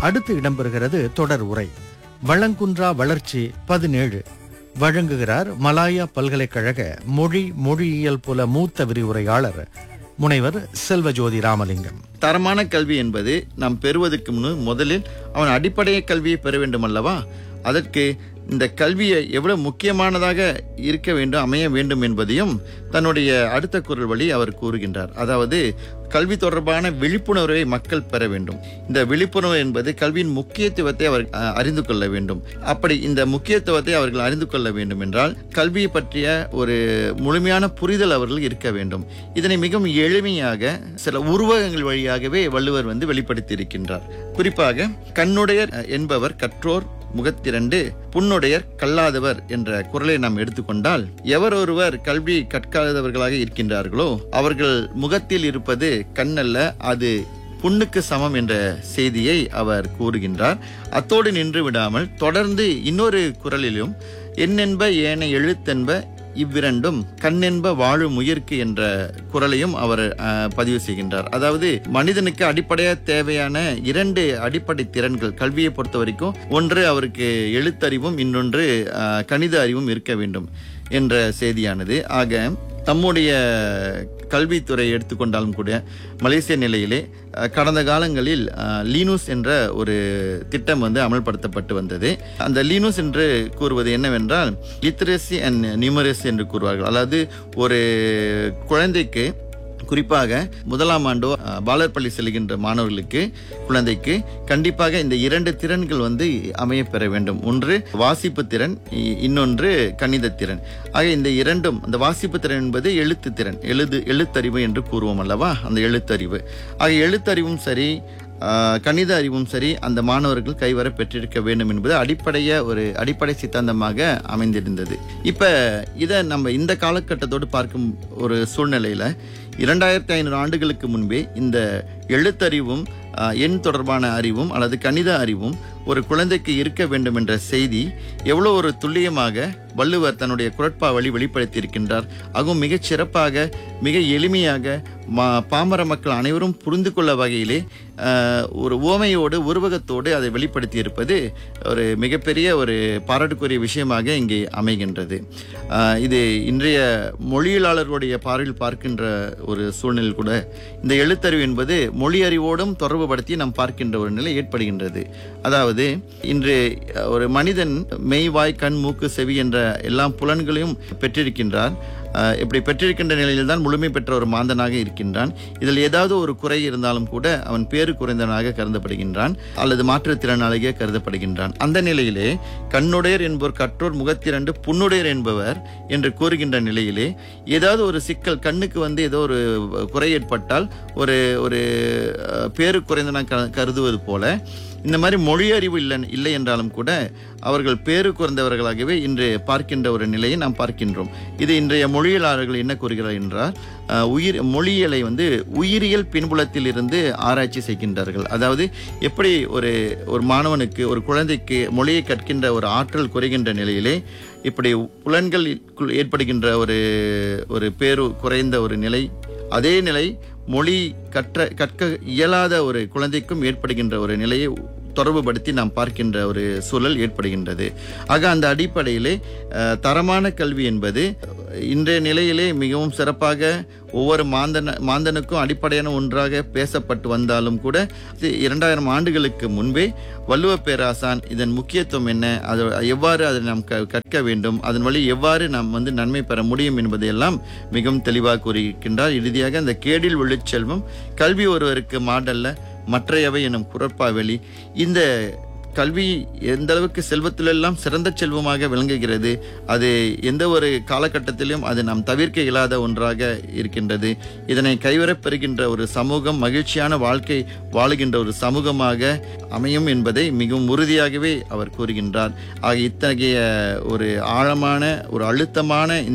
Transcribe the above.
அடுத்து இடம்பெறுகிறது தொடர் உரை வளங்குன்றா வளர்ச்சி பதினேழு வழங்குகிறார் மலாயா பல்கலைக்கழக மொழி மொழியியல் புல மூத்த விரிவுரையாளர் முனைவர் செல்வஜோதி ராமலிங்கம் தரமான கல்வி என்பது நாம் பெறுவதற்கு முன் முதலில் அவன் அடிப்படை கல்வியை பெற வேண்டும் அல்லவா அதற்கு இந்த கல்வியை எவ்வளவு முக்கியமானதாக இருக்க வேண்டும் அமைய வேண்டும் என்பதையும் தன்னுடைய அடுத்த குரல் வழி அவர் கூறுகின்றார் அதாவது கல்வி தொடர்பான விழிப்புணர்வை மக்கள் பெற வேண்டும் இந்த விழிப்புணர்வு என்பது கல்வியின் முக்கியத்துவத்தை அவர் அஹ், அறிந்து கொள்ள வேண்டும் அப்படி இந்த முக்கியத்துவத்தை அவர்கள் அறிந்து கொள்ள வேண்டும் என்றால் கல்வியை பற்றிய ஒரு முழுமையான புரிதல் அவர்கள் இருக்க வேண்டும் இதனை மிகவும் எளிமையாக சில உருவகங்கள் வழியாகவே வள்ளுவர் வந்து வெளிப்படுத்தி இருக்கின்றார் குறிப்பாக கண்ணுடையர் அஹ், என்பவர் கற்றோர் முகத்திரண்டு புண்ணுடையர் கல்லாதவர் என்ற குரலை நாம் எடுத்துக்கொண்டால் எவர் ஒருவர் கல்வி கற்காதவர்களாக இருக்கின்றார்களோ அவர்கள் முகத்தில் இருப்பது கண்ணல்ல அது புண்ணுக்கு சமம் என்ற செய்தியை அவர் கூறுகின்றார் அத்தோடு நின்று விடாமல் தொடர்ந்து இன்னொரு குரலிலும் எண்ணென்ப ஏன எழுத்தென்ப இவ்விரண்டும் கண்ணென்ப வாழும் உயிர்க்கு என்ற குரலையும் அவர் அஹ், பதிவு செய்கின்றார் அதாவது மனிதனுக்கு அடிப்படையாக தேவையான இரண்டு அடிப்படை திறன்கள் கல்வியை பொறுத்த வரைக்கும் ஒன்று அவருக்கு எழுத்தறிவும் இன்னொன்று அஹ், கணித அறிவும் இருக்க வேண்டும் என்ற செய்தியானது ஆக தம்முடைய கல்வித்துறை எடுத்துக்கொண்டாலும் கூட மலேசிய நிலையிலே அஹ், கடந்த காலங்களில் அஹ், லீனூஸ் என்ற ஒரு திட்டம் வந்து அமல்படுத்தப்பட்டு வந்தது அந்த லீனூஸ் என்று கூறுவது என்னவென்றால் லிட்ரஸி அண்ட் நியூமரசி என்று கூறுவார்கள் அதாவது ஒரு குழந்தைக்கு குறிப்பாக முதலாம் ஆண்டோ அஹ், பாலர் பள்ளி செல்கின்ற மாணவர்களுக்கு குழந்தைக்கு கண்டிப்பாக இந்த இரண்டு திறன்கள் வந்து அமைய பெற வேண்டும் ஒன்று வாசிப்பு திறன் இ- இன்னொன்று கணித திறன் ஆக இந்த இரண்டும் அந்த வாசிப்பு திறன் என்பது எழுத்து திறன் எழுது எழுத்தறிவு என்று கூறுவோம் அல்லவா அந்த எழுத்தறிவு ஆக எழுத்தறிவும் சரி ஆஹ், கணித அறிவும் சரி அந்த மாணவர்கள் கைவர பெற்றிருக்க வேண்டும் என்பது அடிப்படைய ஒரு அடிப்படை சித்தாந்தமாக அமைந்திருந்தது இப்ப இத நம்ம இந்த காலகட்டத்தோடு பார்க்கும் ஒரு சூழ்நிலையில இரண்டாயிரத்தி ஐநூறு ஆண்டுகளுக்கு முன்பே இந்த எழுத்தறிவும் ஆஹ், எண் தொடர்பான அறிவும் அல்லது கணித அறிவும் ஒரு குழந்தைக்கு இருக்க வேண்டும் என்ற செய்தி எவ்வளவு ஒரு துல்லியமாக வள்ளுவர் தன்னுடைய குரட்பாவழி வெளிப்படுத்தி இருக்கின்றார் அதுவும் மிகச் சிறப்பாக மிக எளிமையாக மா- பாமர மக்கள் அனைவரும் புரிந்து கொள்ள வகையிலே ஆஹ், ஒரு ஓமையோடு உருவகத்தோடு அதை வெளிப்படுத்தி இருப்பது ஒரு மிகப்பெரிய ஒரு பாராட்டுக்குரிய விஷயமாக இங்கே அமைகின்றது ஆஹ், இது இன்றைய மொழியியலாளர்களுடைய பார்வையில் பார்க்கின்ற ஒரு சூழ்நிலை கூட இந்த எழுத்தறிவு என்பது மொழி அறிவோடும் தொடர்புபடுத்தி நாம் பார்க்கின்ற ஒரு நிலை ஏற்படுகின்றது அதாவது இன்று அஹ், ஒரு மனிதன் மெய் வாய் கண் மூக்கு செவி என்ற எல்லா புலன்களையும் பெற்றிருக்கின்றார் அஹ், இப்படி பெற்றிருக்கின்ற நிலையில்தான் முழுமை பெற்ற ஒரு மாந்தனாக இருக்கின்றான் இதில் ஏதாவது ஒரு குறை இருந்தாலும் கூட அவன் பேறு குறைந்தவனாக கருதப்படுகின்றான் அல்லது மாற்றுத்திறனாளியாக கருதப்படுகின்றான் அந்த நிலையிலே கண்ணுடையர் என்பவர் கற்றோர் முகத்திரண்டு புண்ணுடையர் என்பவர் என்று கூறுகின்ற நிலையிலே ஏதாவது ஒரு சிக்கல் கண்ணுக்கு வந்து ஏதோ ஒரு குறை ஏற்பட்டால் ஒரு ஒரு அஹ், பேறு குறைந்தன கருதுவது போல இந்த மாதிரி மொழி அறிவு இல்லை இல்லை என்றாலும் கூட அவர்கள் பேறு குறைந்தவர்களாகவே இன்று பார்க்கின்ற ஒரு நிலையை நாம் பார்க்கின்றோம் இது இன்றைய மொழியியலாளர்கள் என்ன கூறுகிறார் என்றால் அஹ், உயிர் மொழியியலை வந்து உயிரியல் பின்புலத்தில் இருந்து ஆராய்ச்சி செய்கின்றார்கள் அதாவது எப்படி ஒரு ஒரு மாணவனுக்கு ஒரு குழந்தைக்கு மொழியை கற்கின்ற ஒரு ஆற்றல் குறைகின்ற நிலையிலே இப்படி புலன்களுக்குள் ஏற்படுகின்ற ஒரு ஒரு பேரு குறைந்த ஒரு நிலை அதே நிலை மொழி கற்ற கற்க இயலாத ஒரு குழந்தைக்கும் ஏற்படுகின்ற ஒரு நிலையை தொடர்புபடுத்தி நாம் பார்க்கின்ற ஒரு சூழல் ஏற்படுகின்றது ஆக அந்த அடிப்படையிலே அஹ், தரமான கல்வி என்பது இன்றைய நிலையிலே மிகவும் சிறப்பாக ஒவ்வொரு மாந்தன மாந்தனுக்கும் அடிப்படையான ஒன்றாக பேசப்பட்டு வந்தாலும் கூட இது இரண்டாயிரம் ஆண்டுகளுக்கு முன்பே வள்ளுவ பேராசான் இதன் முக்கியத்துவம் என்ன அது எவ்வாறு அதை நாம் க- கற்க வேண்டும் அதன் வழி எவ்வாறு நாம் வந்து நன்மை பெற முடியும் என்பதையெல்லாம் மிகவும் தெளிவாக கூறியிருக்கின்றார் இறுதியாக அந்த கேடில் விழுச் செல்வம் கல்வி ஒருவருக்கு மாடல்ல மற்றையவை எனும் குரற்பாவெளி இந்த கல்வி எந்த அளவுக்கு செல்வத்திலெல்லாம் சிறந்த செல்வமாக விளங்குகிறது அது எந்த ஒரு காலகட்டத்திலும் அது நாம் தவிர்க்க இயலாத ஒன்றாக இருக்கின்றது இதனை கைவரப் பெறுகின்ற ஒரு சமூகம் மகிழ்ச்சியான வாழ்க்கை வாழுகின்ற ஒரு சமூகமாக அமையும் என்பதை மிகவும் உறுதியாகவே அவர் கூறுகின்றார் ஆக இத்தகைய ஒரு ஆழமான ஒரு அழுத்தமான இந்த